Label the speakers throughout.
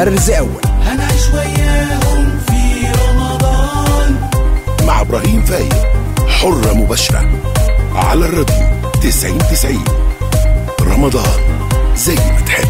Speaker 1: فرز أول
Speaker 2: هنعيش وياهم في رمضان
Speaker 1: مع إبراهيم فايق حرة مباشرة على الراديو 90 90 رمضان زي ما تحب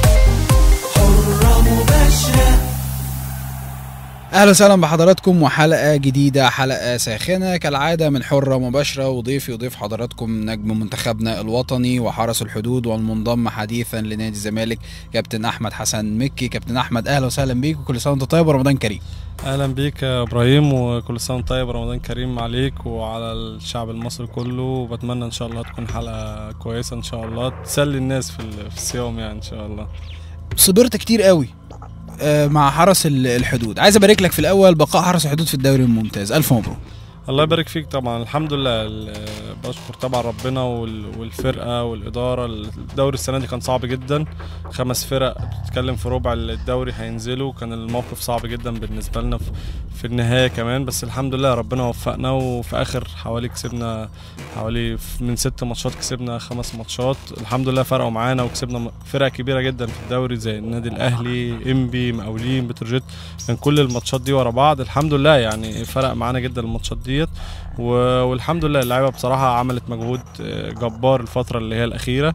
Speaker 2: حرة مباشرة
Speaker 3: اهلا وسهلا بحضراتكم وحلقه جديده حلقه ساخنه كالعاده من حره مباشره وضيفي وضيف حضراتكم نجم منتخبنا الوطني وحرس الحدود والمنضم حديثا لنادي الزمالك كابتن احمد حسن مكي كابتن احمد اهلا وسهلا بيك وكل سنه وانت طيب ورمضان كريم
Speaker 4: اهلا بيك يا ابراهيم وكل سنه وانت طيب رمضان كريم عليك وعلى الشعب المصري كله وبتمنى ان شاء الله تكون حلقه كويسه ان شاء الله تسلي الناس في ال- في الصيام يعني ان شاء الله
Speaker 3: صبرت كتير قوي آه، مع حرس ال- الحدود عايز ابارك لك في الاول بقاء حرس الحدود في الدوري الممتاز الف مبروك
Speaker 4: الله يبارك فيك طبعا الحمد لله ال- بشكر طبعا ربنا وال- والفرقه والاداره الدوري السنه دي كان صعب جدا خمس فرق بتتكلم في ربع الدوري هينزلوا كان الموقف صعب جدا بالنسبه لنا في, في النهايه كمان بس الحمد لله ربنا وفقنا وفي اخر حوالي كسبنا حوالي في- من ست ماتشات كسبنا خمس ماتشات الحمد لله فرقوا معانا وكسبنا م- فرق كبيره جدا في الدوري زي النادي الاهلي انبي مقاولين بتروجيت كان كل الماتشات دي ورا بعض الحمد لله يعني فرق معانا جدا الماتشات ديت و- والحمد لله اللعيبه بصراحه عملت مجهود آه، جبار الفتره اللي هي الاخيره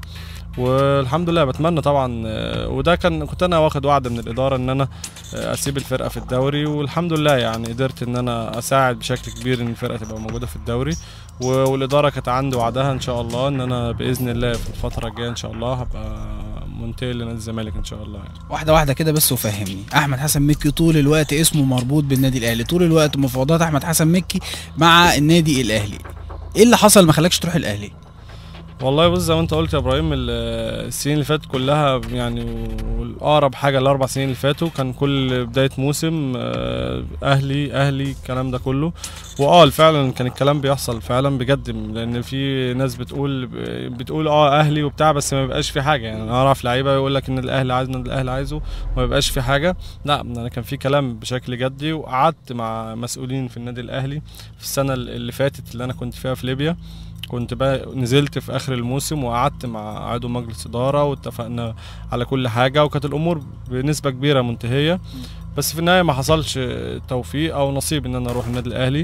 Speaker 4: والحمد لله بتمنى طبعا آه، وده كان كنت انا واخد وعد من الاداره ان انا آه، اسيب الفرقه في الدوري والحمد لله يعني قدرت ان انا اساعد بشكل كبير ان الفرقه تبقى موجوده في الدوري و- والاداره كانت عندي وعدها ان شاء الله ان انا باذن الله في الفتره الجايه ان شاء الله هبقى منتقل لنادي الزمالك ان شاء الله يعني.
Speaker 3: واحده واحده كده بس وفهمني احمد حسن مكي طول الوقت اسمه مربوط بالنادي الاهلي طول الوقت مفاوضات احمد حسن مكي مع النادي الاهلي ايه اللي حصل ما خلاكش تروح الاهلي
Speaker 4: والله بص زي ما انت قلت يا ابراهيم ال- السنين اللي فاتت كلها يعني والاقرب حاجه الاربع سنين اللي فاتوا كان كل بدايه موسم آه، اهلي اهلي الكلام ده كله واه فعلا كان الكلام بيحصل فعلا بجد لان في ناس بتقول بتقول اه اهلي وبتاع بس ما بيبقاش في حاجه يعني انا اعرف لعيبه يقول لك ان الاهلي عايز ان الاهلي عايزه وما بيبقاش في حاجه لا انا كان في كلام بشكل جدي وقعدت مع مسؤولين في النادي الاهلي في السنه اللي فاتت اللي انا كنت فيها في ليبيا كنت بقى نزلت في اخر الموسم وقعدت مع عضو مجلس اداره واتفقنا على كل حاجه وكانت الامور بنسبه كبيره منتهيه بس في النهايه ما حصلش توفيق او نصيب ان انا اروح النادي الاهلي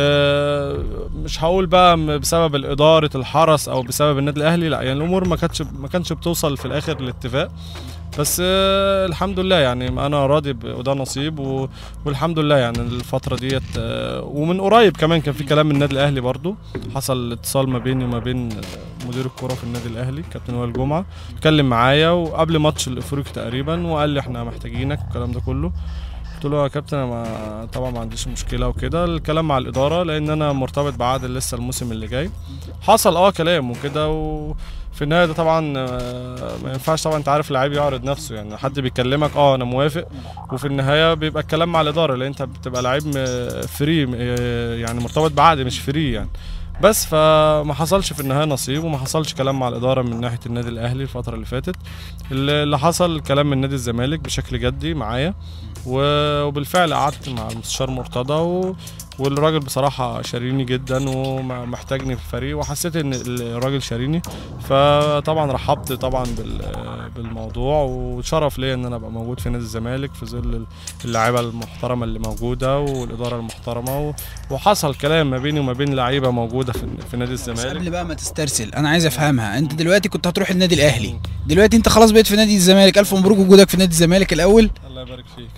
Speaker 4: آه، مش هقول بقى م- بسبب الاداره الحرس او بسبب النادي الاهلي لا يعني الامور ما كانتش ما كانش بتوصل في الاخر لاتفاق بس آه، الحمد لله يعني انا راضي ب- وده نصيب و... والحمد لله يعني الفترة ديت آه، ومن قريب كمان كان في كلام من النادي الأهلي برضو حصل اتصال ما بيني وما بين آه، مدير الكرة في النادي الأهلي كابتن وائل جمعة اتكلم معايا وقبل ماتش الأفريقي تقريبا وقال لي احنا محتاجينك والكلام ده كله قلت له يا كابتن انا ما طبعا ما عنديش مشكله وكده الكلام مع الاداره لان انا مرتبط بعقد لسه الموسم اللي جاي حصل اه كلام وكده وفي النهايه ده طبعا آه، ما ينفعش طبعا انت عارف اللعيب يعرض نفسه يعني حد بيكلمك اه انا موافق وفي النهايه بيبقى الكلام مع الاداره لان انت بتبقى لعيب م- فري م- يعني مرتبط بعقد مش فري يعني بس فما حصلش في النهايه نصيب وما حصلش كلام مع الاداره من ناحيه النادي الاهلي الفتره اللي فاتت اللي اللي حصل كلام من نادي الزمالك بشكل جدي معايا و- وبالفعل قعدت مع المستشار مرتضى و... والراجل بصراحة شاريني جدا ومحتاجني في الفريق وحسيت ان الراجل شاريني فطبعا رحبت طبعا بال... بالموضوع وشرف ليا ان انا ابقى موجود في نادي الزمالك في ظل اللعيبة المحترمة اللي موجودة والإدارة المحترمة و... وحصل كلام ما بيني وما بين لعيبة موجودة في, في نادي
Speaker 3: بس
Speaker 4: الزمالك
Speaker 3: قبل بقى ما تسترسل انا عايز افهمها انت دلوقتي كنت هتروح النادي الاهلي دلوقتي انت خلاص بقيت في نادي الزمالك الف مبروك وجودك في نادي الزمالك الاول
Speaker 4: الله يبارك فيك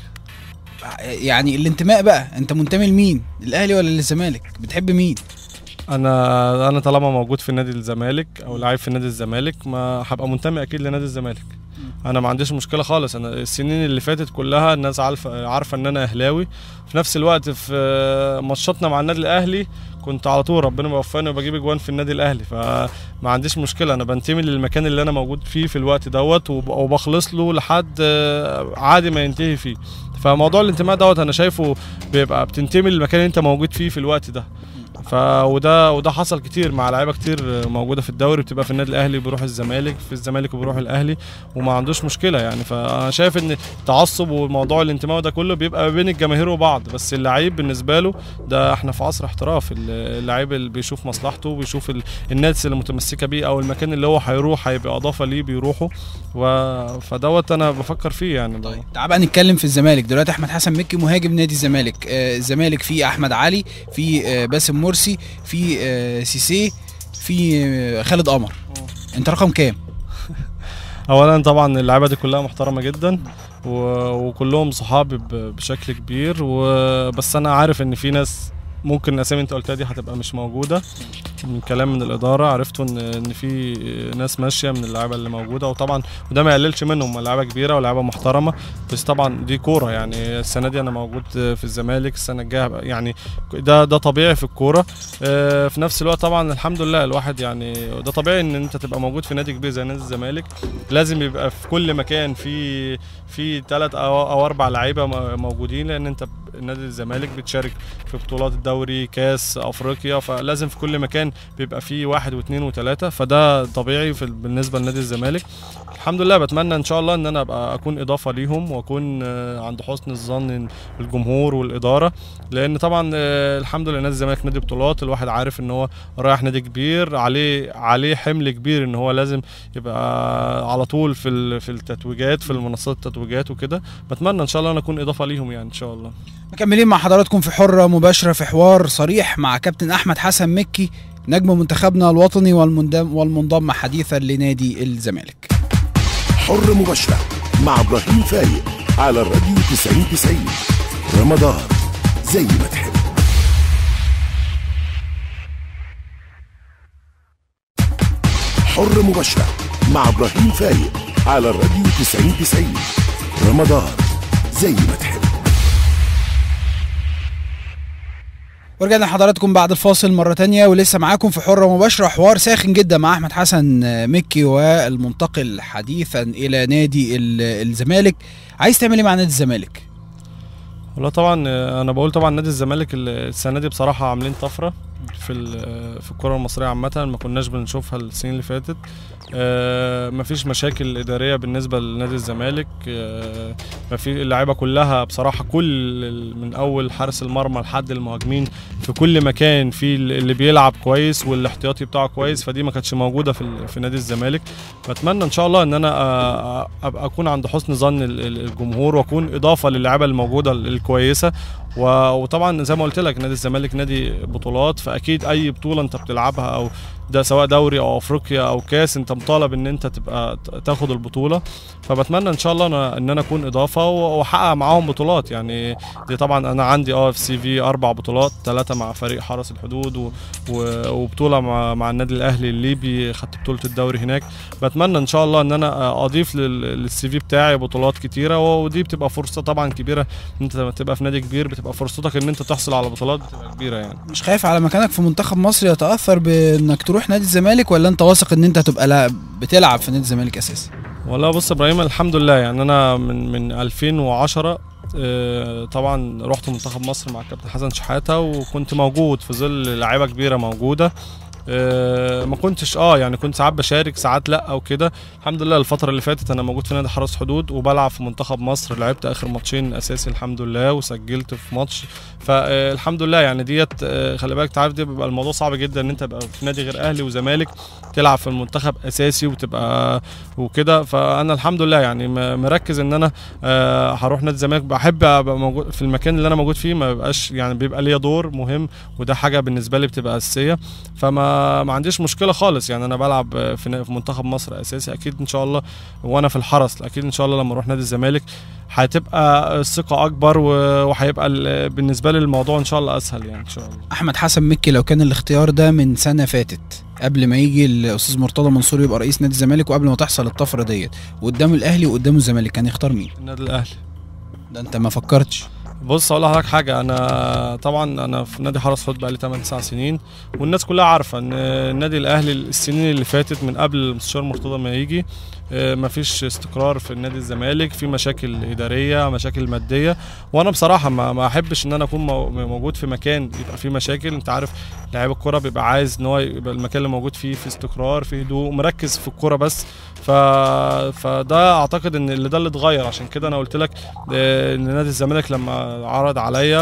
Speaker 3: يعني الانتماء بقى انت منتمي لمين الاهلي ولا للزمالك بتحب مين
Speaker 4: انا انا طالما موجود في نادي الزمالك او لعيب في نادي الزمالك ما هبقى منتمي اكيد لنادي الزمالك انا ما عنديش مشكله خالص انا السنين اللي فاتت كلها الناس عارفه عارفه ان انا اهلاوي في نفس الوقت في ماتشاتنا مع النادي الاهلي كنت على طول ربنا بيوفقني وبجيب اجوان في النادي الاهلي فما عنديش مشكله انا بنتمي للمكان اللي انا موجود فيه في الوقت دوت وب- وبخلص له لحد آه، عادي ما ينتهي فيه فموضوع الانتماء دوت انا شايفه بيبقى بتنتمي للمكان اللي انت موجود فيه في الوقت ده ف وده وده حصل كتير مع لعيبه كتير موجوده في الدوري بتبقى في النادي الاهلي بيروح الزمالك في الزمالك بيروح الاهلي وما عندوش مشكله يعني فانا شايف ان التعصب وموضوع الانتماء ده كله بيبقى بين الجماهير وبعض بس اللعيب بالنسبه له ده احنا في عصر احتراف اللعيب اللي بيشوف مصلحته بيشوف ال- الناس اللي متمسكه بيه او المكان اللي هو هيروح هيبقى اضافه ليه بيروحوا و... فدوت انا بفكر فيه يعني
Speaker 3: طيب تعال بقى نتكلم في الزمالك دلوقتي احمد حسن مكي مهاجم نادي الزمالك آه الزمالك فيه احمد علي في آه باسم مرسي في آه سيسي في آه خالد قمر انت رقم كام
Speaker 4: اولا طبعا اللعيبه دي كلها محترمه جدا و... وكلهم صحابي ب... بشكل كبير وبس انا عارف ان في ناس ممكن الاسامي انت قلتها دي هتبقى مش موجوده من كلام من الاداره عرفتوا ان ان في ناس ماشيه من اللعيبه اللي موجوده وطبعا وده ما يقللش منهم لعيبه كبيره ولاعيبه محترمه بس طبعا دي كوره يعني السنه دي انا موجود في الزمالك السنه الجايه هبقى- يعني ده ده طبيعي في الكوره آه، في نفس الوقت طبعا الحمد لله الواحد يعني ده طبيعي ان انت تبقى موجود في نادي كبير زي نادي الزمالك لازم يبقى في كل مكان في في ثلاث او او اربع لعيبه م- موجودين لان انت ب- نادي الزمالك بتشارك في بطولات الدوري كاس افريقيا فلازم في كل مكان بيبقى فيه واحد واثنين وثلاثه فده طبيعي في بالنسبه لنادي الزمالك الحمد لله بتمنى ان شاء الله ان انا ابقى اكون اضافه ليهم واكون آه، عند حسن الظن الجمهور والاداره لان طبعا آه، الحمد لله نادي الزمالك نادي بطولات الواحد عارف ان هو رايح نادي كبير عليه عليه حمل كبير ان هو لازم يبقى على طول في ال- في التتويجات في المنصات التتويجات وكده بتمنى ان شاء الله انا اكون اضافه ليهم يعني ان شاء الله
Speaker 3: مكملين مع حضراتكم في حرة مباشرة في حوار صريح مع كابتن أحمد حسن مكي نجم منتخبنا الوطني والمنضم, والمنضم حديثا لنادي الزمالك
Speaker 1: حر مباشرة مع إبراهيم فايق على الراديو 90 90 رمضان زي ما تحب حر مباشرة مع إبراهيم فايق على الراديو 90 90 رمضان زي ما تحب
Speaker 3: ورجعنا لحضراتكم بعد الفاصل مرة تانية ولسه معاكم في حرة مباشرة حوار ساخن جدا مع أحمد حسن مكي والمنتقل حديثا إلى نادي ال- الزمالك عايز تعمل إيه مع نادي الزمالك؟
Speaker 4: والله طبعا آه، انا بقول طبعا نادي الزمالك ال- السنه دي بصراحه عاملين طفره في ال- في الكره المصريه عامه ما كناش بنشوفها السنين اللي فاتت آه، مفيش مشاكل اداريه بالنسبه لنادي الزمالك آه، مفي اللعيبه كلها بصراحه كل ال- من اول حارس المرمى لحد المهاجمين في كل مكان في ال- اللي بيلعب كويس والاحتياطي بتاعه كويس فدي ما كانتش موجوده في ال- في نادي الزمالك بتمنى ان شاء الله ان انا آه، ابقى اكون عند حسن ظن ال- ال- الجمهور واكون اضافه للعيبه الموجوده ال- الكويسه و- وطبعا زي ما قلت لك نادي الزمالك نادي بطولات فاكيد اي بطوله انت بتلعبها او ده سواء دوري او افريقيا او كاس انت مطالب ان انت تبقى ت- تاخد البطوله فبتمنى ان شاء الله أنا ان انا اكون اضافه و- واحقق معاهم بطولات يعني دي طبعا انا عندي اه في سي في اربع بطولات ثلاثه مع فريق حرس الحدود و... و... وبطوله مع مع النادي الاهلي الليبي خدت بطوله الدوري هناك بتمنى ان شاء الله ان انا اضيف لل... للسي في بتاعي بطولات كتيره ودي بتبقى فرصه طبعا كبيره ان انت لما تبقى في نادي كبير بتبقى فرصتك ان انت تحصل على بطولات بتبقى كبيره يعني
Speaker 3: مش خايف على مكانك في منتخب مصر يتأثر بإنك تروح نادي الزمالك ولا أنت واثق إن أنت هتبقى لا بتلعب في نادي الزمالك أساسا؟
Speaker 4: والله بص يا ابراهيم الحمد لله يعني انا من من 2010 آه، طبعا رحت منتخب مصر مع الكابتن حسن شحاته وكنت موجود في ظل لعيبه كبيره موجوده آه، ما كنتش اه يعني كنت ساعات بشارك ساعات لا او كده الحمد لله الفتره اللي فاتت انا موجود في نادي حرس حدود وبلعب في منتخب مصر لعبت اخر ماتشين اساسي الحمد لله وسجلت في ماتش فالحمد لله يعني ديت آه، خلي بالك تعرف دي بيبقى الموضوع صعب جدا ان انت تبقى في نادي غير اهلي وزمالك تلعب في المنتخب اساسي وتبقى وكده فانا الحمد لله يعني م- مركز ان انا آه، هروح نادي الزمالك بحب ابقى موجود في المكان اللي انا موجود فيه ما بيبقاش يعني بيبقى ليا دور مهم وده حاجه بالنسبه لي بتبقى اساسيه فما ما عنديش مشكله خالص يعني انا بلعب في في منتخب مصر اساسي اكيد ان شاء الله وانا في الحرس اكيد ان شاء الله لما اروح نادي الزمالك هتبقى الثقه اكبر و- وهيبقى ال- بالنسبه لي الموضوع ان شاء الله اسهل يعني ان شاء الله
Speaker 3: أحمد حسن مكي لو كان الاختيار ده من سنة فاتت قبل ما يجي الأستاذ مرتضى منصور يبقى رئيس نادي الزمالك وقبل ما تحصل الطفرة ديت وقدام الأهلي وقدام الزمالك كان يختار مين؟
Speaker 4: النادي الاهلي
Speaker 3: ده أنت ما فكرتش
Speaker 4: بص اقول لحضرتك حاجه انا طبعا انا في نادي حرس حوت بقالي 8 9 سنين والناس كلها عارفه ان النادي الاهلي السنين اللي فاتت من قبل المستشار مرتضى ما يجي آه، مفيش استقرار في النادي الزمالك في مشاكل اداريه مشاكل ماديه وانا بصراحه ما ما احبش ان انا اكون مو- موجود في مكان يبقى فيه مشاكل انت عارف لعيب الكوره بيبقى عايز ان هو يبقى المكان اللي موجود فيه في استقرار في هدوء مركز في الكوره بس ف... فده اعتقد ان اللي ده اللي اتغير عشان كده انا قلت لك آه، ان نادي الزمالك لما عرض عليا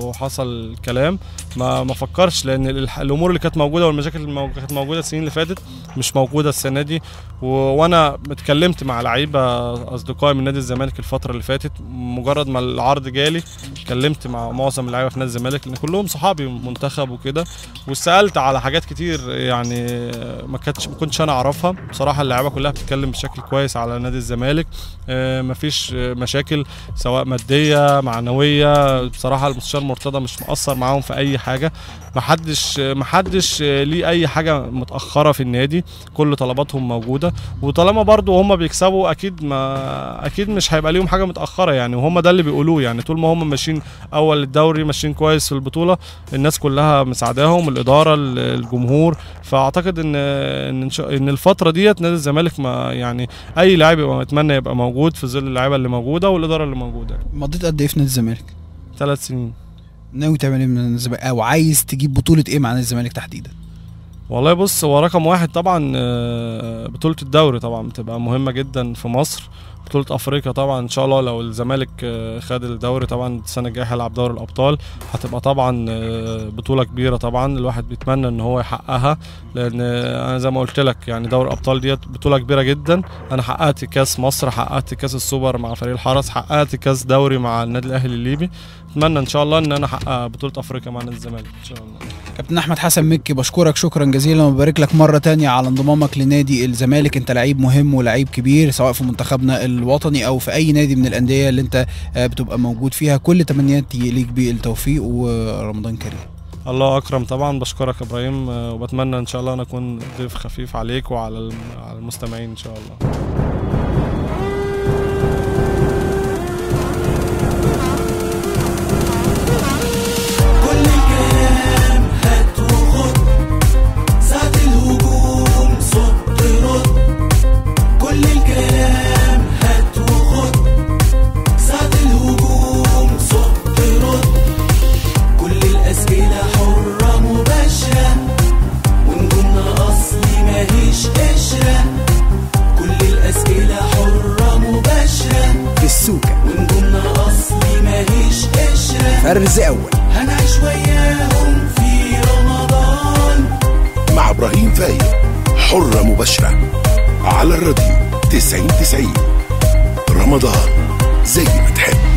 Speaker 4: وحصل كلام ما ما فكرش لان الح- الامور اللي كانت موجوده والمشاكل اللي مو- كانت موجوده السنين اللي فاتت مش موجوده السنه دي و... وانا اتكلمت مع لعيبه اصدقائي من نادي الزمالك الفتره اللي فاتت مجرد ما العرض جالي اتكلمت مع معظم اللعيبه في نادي الزمالك لان كلهم صحابي منتخب وكده وسالت على حاجات كتير يعني ما كانتش ما كنتش انا اعرفها بصراحه اللعيبه كلها بتتكلم بشكل كويس على نادي الزمالك آه، مفيش آه، مشاكل سواء ماديه معنويه بصراحه المستشار مرتضى مش مقصر معاهم في اي حاجه محدش محدش آه، ليه اي حاجه متاخره في النادي كل طلباتهم موجوده وطالما برضو هم بيكسبوا اكيد ما اكيد مش هيبقى ليهم حاجه متاخره يعني وهم ده اللي بيقولوه يعني طول ما هم ماشيين اول الدوري ماشيين كويس في البطوله الناس كلها مساعداهم الاداره ال- الجمهور فاعتقد ان ان إن شاء- ان الفتره ديت نادي الزمالك ما يعني اي لاعب يبقى متمنى يبقى موجود في ظل اللعيبه اللي موجوده والاداره اللي موجوده
Speaker 3: مضيت قد ايه في نادي الزمالك
Speaker 4: ثلاث سنين
Speaker 3: ناوي تعمل ايه من نادي الزمالك او عايز تجيب بطوله ايه مع نادي الزمالك تحديدا
Speaker 4: والله بص هو رقم واحد طبعا آه، بطولة الدوري طبعا بتبقى مهمة جدا في مصر بطولة افريقيا طبعا ان شاء الله لو الزمالك آه، خد الدوري طبعا السنة الجاية هيلعب دوري الابطال هتبقى طبعا آه، بطولة كبيرة طبعا الواحد بيتمنى ان هو يحققها لان آه، انا زي ما قلت لك يعني دوري الابطال ديت بطولة كبيرة جدا انا حققت كاس مصر حققت كاس السوبر مع فريق الحرس حققت كاس دوري مع النادي الاهلي الليبي اتمنى ان شاء الله ان انا احقق بطولة افريقيا مع نادي الزمالك ان شاء الله
Speaker 3: كابتن احمد حسن مكي بشكرك شكرا جزيلا وببارك لك مره تانية على انضمامك لنادي الزمالك انت لعيب مهم ولعيب كبير سواء في منتخبنا الوطني او في اي نادي من الانديه اللي انت آه، بتبقى موجود فيها كل تمنياتي ليك بالتوفيق ورمضان كريم
Speaker 4: الله اكرم طبعا بشكرك يا ابراهيم آه، وبتمنى ان شاء الله انا اكون ضيف خفيف عليك وعلى الم- على المستمعين ان شاء الله
Speaker 2: كل الكلام هات وخد ساعة الهجوم صد رد كل الكلام هات وخد ساعة الهجوم صد رد كل الأسئلة حرة مباشرة ونجومنا أصلي ماهيش قشرة كل الأسئلة حرة مباشرة
Speaker 3: في السوكه
Speaker 2: ونجومنا أصلي ماهيش قشرة
Speaker 3: فرز اول
Speaker 2: هنعيش وياهم في رمضان
Speaker 1: مع ابراهيم فايق حرة مباشرة على الراديو 90 90 رمضان زي ما تحب